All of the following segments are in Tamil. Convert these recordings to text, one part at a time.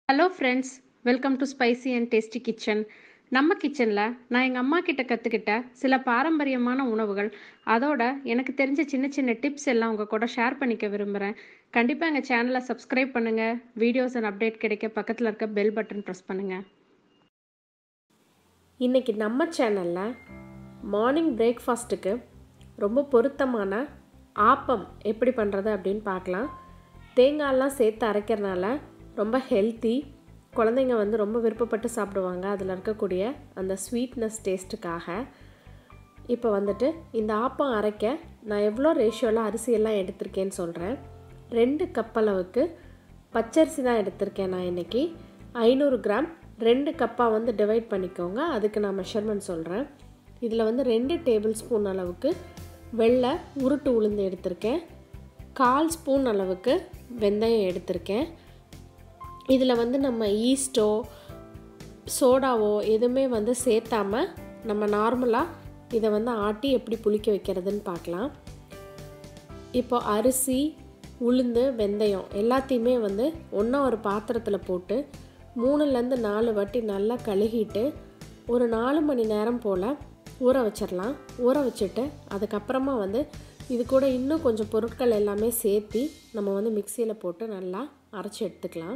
hello friends welcome to spicy and tasty kitchen நம்ம கிச்சனில் நான் எங்கள் அம்மா கிட்ட கற்றுக்கிட்ட சில பாரம்பரியமான உணவுகள் அதோட எனக்கு தெரிஞ்ச சின்ன சின்ன டிப்ஸ் எல்லாம் உங்கள் கூட ஷேர் பண்ணிக்க விரும்புகிறேன் கண்டிப்பாக எங்கள் சேனலை சப்ஸ்கிரைப் பண்ணுங்கள் வீடியோஸ் அண்ட் அப்டேட் கிடைக்க பக்கத்தில் இருக்க பெல் பட்டன் ப்ரெஸ் பண்ணுங்கள் இன்றைக்கி நம்ம சேனலில் மார்னிங் பிரேக்ஃபாஸ்ட்டுக்கு ரொம்ப பொருத்தமான ஆப்பம் எப்படி பண்ணுறது அப்படின்னு பார்க்கலாம் தேங்காயெல்லாம் சேர்த்து அரைக்கிறனால ரொம்ப ஹெல்த்தி குழந்தைங்க வந்து ரொம்ப விருப்பப்பட்டு சாப்பிடுவாங்க அதில் இருக்கக்கூடிய அந்த ஸ்வீட்னஸ் டேஸ்ட்டுக்காக இப்போ வந்துட்டு இந்த ஆப்பம் அரைக்க நான் எவ்வளோ ரேஷியோவில் அரிசியெல்லாம் எடுத்திருக்கேன்னு சொல்கிறேன் ரெண்டு கப் அளவுக்கு பச்சரிசி தான் எடுத்திருக்கேன் நான் இன்றைக்கி ஐநூறு கிராம் ரெண்டு கப்பாக வந்து டிவைட் பண்ணிக்கோங்க அதுக்கு நான் மெஷர்மெண்ட் சொல்கிறேன் இதில் வந்து ரெண்டு டேபிள் ஸ்பூன் அளவுக்கு வெள்ளை உருட்டு உளுந்து எடுத்திருக்கேன் கால் ஸ்பூன் அளவுக்கு வெந்தயம் எடுத்திருக்கேன் இதில் வந்து நம்ம ஈஸ்டோ சோடாவோ எதுவுமே வந்து சேர்த்தாம நம்ம நார்மலாக இதை வந்து ஆட்டி எப்படி புளிக்க வைக்கிறதுன்னு பார்க்கலாம் இப்போ அரிசி உளுந்து வெந்தயம் எல்லாத்தையுமே வந்து ஒன்றா ஒரு பாத்திரத்தில் போட்டு மூணுலேருந்து நாலு வாட்டி நல்லா கழுகிட்டு ஒரு நாலு மணி நேரம் போல் ஊற வச்சிடலாம் ஊற வச்சுட்டு அதுக்கப்புறமா வந்து இது கூட இன்னும் கொஞ்சம் பொருட்கள் எல்லாமே சேர்த்து நம்ம வந்து மிக்சியில் போட்டு நல்லா அரைச்சி எடுத்துக்கலாம்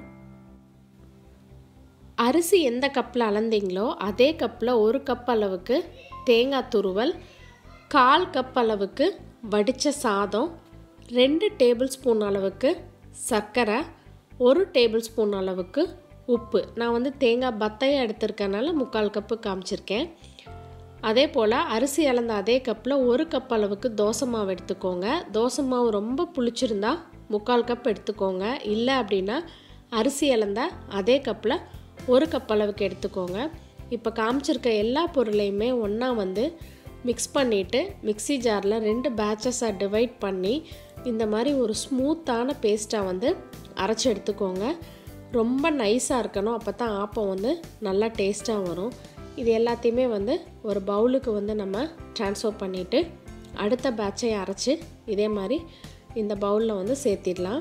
அரிசி எந்த கப்பில் அளந்தீங்களோ அதே கப்பில் ஒரு கப் அளவுக்கு தேங்காய் துருவல் கால் கப் அளவுக்கு வடித்த சாதம் ரெண்டு டேபிள் ஸ்பூன் அளவுக்கு சர்க்கரை ஒரு டேபிள் ஸ்பூன் அளவுக்கு உப்பு நான் வந்து தேங்காய் பத்தையாக எடுத்திருக்கனால முக்கால் கப்பு காமிச்சிருக்கேன் அதே போல் அரிசி அளந்த அதே கப்பில் ஒரு கப் அளவுக்கு தோசை மாவு எடுத்துக்கோங்க தோசை மாவு ரொம்ப புளிச்சிருந்தா முக்கால் கப் எடுத்துக்கோங்க இல்லை அப்படின்னா அரிசி அளந்த அதே கப்பில் ஒரு கப் அளவுக்கு எடுத்துக்கோங்க இப்போ காமிச்சிருக்க எல்லா பொருளையுமே ஒன்றா வந்து மிக்ஸ் பண்ணிவிட்டு மிக்சி ஜாரில் ரெண்டு பேட்சஸாக டிவைட் பண்ணி இந்த மாதிரி ஒரு ஸ்மூத்தான பேஸ்ட்டாக வந்து அரைச்சி எடுத்துக்கோங்க ரொம்ப நைஸாக இருக்கணும் அப்போ தான் ஆப்பம் வந்து நல்லா டேஸ்ட்டாக வரும் இது எல்லாத்தையுமே வந்து ஒரு பவுலுக்கு வந்து நம்ம ட்ரான்ஸ்ஃபர் பண்ணிவிட்டு அடுத்த பேட்சை அரைச்சி இதே மாதிரி இந்த பவுலில் வந்து சேர்த்திடலாம்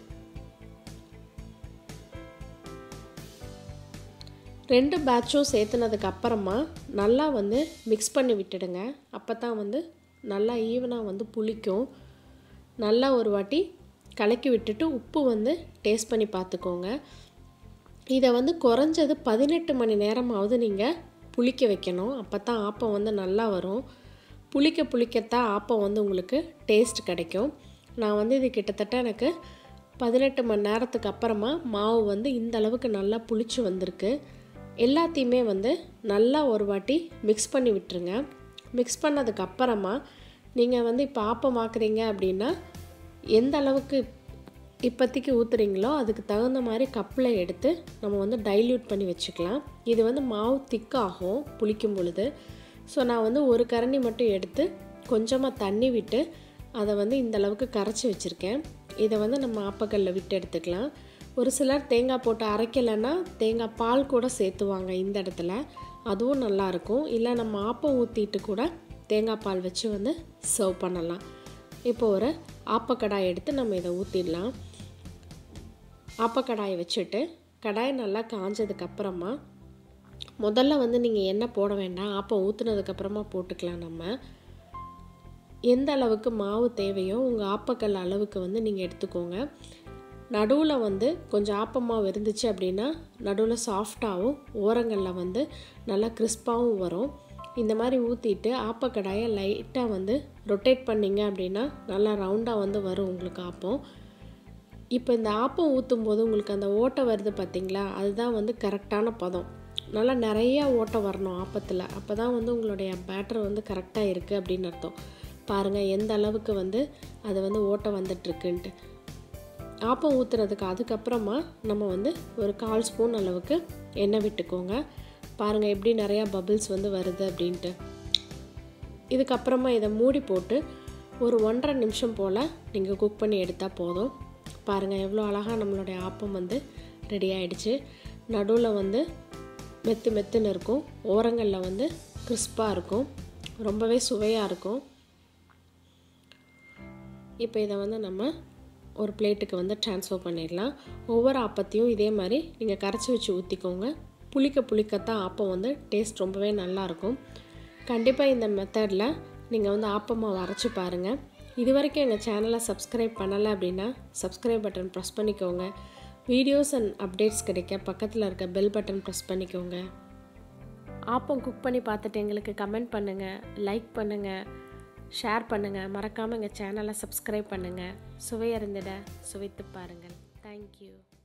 ரெண்டு பேட்சும் சேர்த்துனதுக்கு அப்புறமா நல்லா வந்து மிக்ஸ் பண்ணி விட்டுடுங்க அப்போ தான் வந்து நல்லா ஈவனாக வந்து புளிக்கும் நல்லா ஒரு வாட்டி கலக்கி விட்டுட்டு உப்பு வந்து டேஸ்ட் பண்ணி பார்த்துக்கோங்க இதை வந்து குறைஞ்சது பதினெட்டு மணி நேரமாவது நீங்கள் புளிக்க வைக்கணும் அப்போ தான் ஆப்பம் வந்து நல்லா வரும் புளிக்க புளிக்கத்தான் ஆப்பம் வந்து உங்களுக்கு டேஸ்ட் கிடைக்கும் நான் வந்து இது கிட்டத்தட்ட எனக்கு பதினெட்டு மணி நேரத்துக்கு அப்புறமா மாவு வந்து இந்த அளவுக்கு நல்லா புளிச்சு வந்திருக்கு எல்லாத்தையுமே வந்து நல்லா ஒரு வாட்டி மிக்ஸ் பண்ணி விட்டுருங்க மிக்ஸ் பண்ணதுக்கு அப்புறமா நீங்கள் வந்து இப்போ ஆப்பம் ஆக்குறீங்க அப்படின்னா எந்த அளவுக்கு இப்போதைக்கு ஊற்றுறீங்களோ அதுக்கு தகுந்த மாதிரி கப்பில் எடுத்து நம்ம வந்து டைல்யூட் பண்ணி வச்சுக்கலாம் இது வந்து மாவு திக்காகும் புளிக்கும் பொழுது ஸோ நான் வந்து ஒரு கரண்டி மட்டும் எடுத்து கொஞ்சமாக தண்ணி விட்டு அதை வந்து இந்த அளவுக்கு கரைச்சி வச்சுருக்கேன் இதை வந்து நம்ம ஆப்பக்கல்லில் விட்டு எடுத்துக்கலாம் ஒரு சிலர் தேங்காய் போட்டு அரைக்கலைன்னா தேங்காய் பால் கூட சேர்த்துவாங்க இந்த இடத்துல அதுவும் நல்லாயிருக்கும் இல்லை நம்ம ஆப்பம் ஊற்றிட்டு கூட தேங்காய் பால் வச்சு வந்து சர்வ் பண்ணலாம் இப்போ ஒரு ஆப்பக்கடாய் எடுத்து நம்ம இதை ஊற்றிடலாம் ஆப்பக்கடாயை வச்சுட்டு கடாய் நல்லா காஞ்சதுக்கப்புறமா முதல்ல வந்து நீங்கள் எண்ணெய் போட வேண்டாம் ஆப்பம் ஊற்றுனதுக்கப்புறமா போட்டுக்கலாம் நம்ம எந்த அளவுக்கு மாவு தேவையோ உங்கள் ஆப்பக்கல் அளவுக்கு வந்து நீங்கள் எடுத்துக்கோங்க நடுவில் வந்து கொஞ்சம் ஆப்பமாக இருந்துச்சு அப்படின்னா நடுவில் சாஃப்டாகவும் ஓரங்களில் வந்து நல்லா கிறிஸ்பாகவும் வரும் இந்த மாதிரி ஊற்றிட்டு ஆப்பக்கடாயை லைட்டாக வந்து ரொட்டேட் பண்ணிங்க அப்படின்னா நல்லா ரவுண்டாக வந்து வரும் உங்களுக்கு ஆப்பம் இப்போ இந்த ஆப்பம் ஊற்றும் போது உங்களுக்கு அந்த ஓட்டை வருது பார்த்திங்களா அதுதான் வந்து கரெக்டான பதம் நல்லா நிறையா ஓட்டை வரணும் ஆப்பத்தில் அப்போ தான் வந்து உங்களுடைய பேட்டர் வந்து கரெக்டாக இருக்குது அப்படின்னு அர்த்தம் பாருங்கள் எந்த அளவுக்கு வந்து அது வந்து ஓட்டை வந்துட்டுருக்குன்ட்டு ஆப்பம் ஊற்றுறதுக்கு அதுக்கப்புறமா நம்ம வந்து ஒரு கால் ஸ்பூன் அளவுக்கு எண்ணெய் விட்டுக்கோங்க பாருங்கள் எப்படி நிறையா பபிள்ஸ் வந்து வருது அப்படின்ட்டு இதுக்கப்புறமா இதை மூடி போட்டு ஒரு ஒன்றரை நிமிஷம் போல் நீங்கள் குக் பண்ணி எடுத்தால் போதும் பாருங்கள் எவ்வளோ அழகாக நம்மளுடைய ஆப்பம் வந்து ரெடி ஆகிடுச்சு நடுவில் வந்து மெத்து மெத்துன்னு இருக்கும் ஓரங்களில் வந்து கிறிஸ்பாக இருக்கும் ரொம்பவே சுவையாக இருக்கும் இப்போ இதை வந்து நம்ம ஒரு பிளேட்டுக்கு வந்து ட்ரான்ஸ்ஃபர் பண்ணிடலாம் ஒவ்வொரு ஆப்பத்தையும் இதே மாதிரி நீங்கள் கரைச்சி வச்சு ஊற்றிக்கோங்க புளிக்க புளிக்கத்தான் ஆப்பம் வந்து டேஸ்ட் ரொம்பவே நல்லாயிருக்கும் கண்டிப்பாக இந்த மெத்தடில் நீங்கள் வந்து ஆப்பமாக அரைச்சி பாருங்கள் இது வரைக்கும் எங்கள் சேனலை சப்ஸ்கிரைப் பண்ணலை அப்படின்னா சப்ஸ்கிரைப் பட்டன் ப்ரெஸ் பண்ணிக்கோங்க வீடியோஸ் அண்ட் அப்டேட்ஸ் கிடைக்க பக்கத்தில் இருக்க பெல் பட்டன் ப்ரெஸ் பண்ணிக்கோங்க ஆப்பம் குக் பண்ணி பார்த்துட்டு எங்களுக்கு கமெண்ட் பண்ணுங்கள் லைக் பண்ணுங்கள் ஷேர் பண்ணுங்கள் மறக்காமல் எங்கள் சேனலை சப்ஸ்கிரைப் பண்ணுங்கள் சுவை அறிந்திட சுவைத்து பாருங்கள் தேங்க்யூ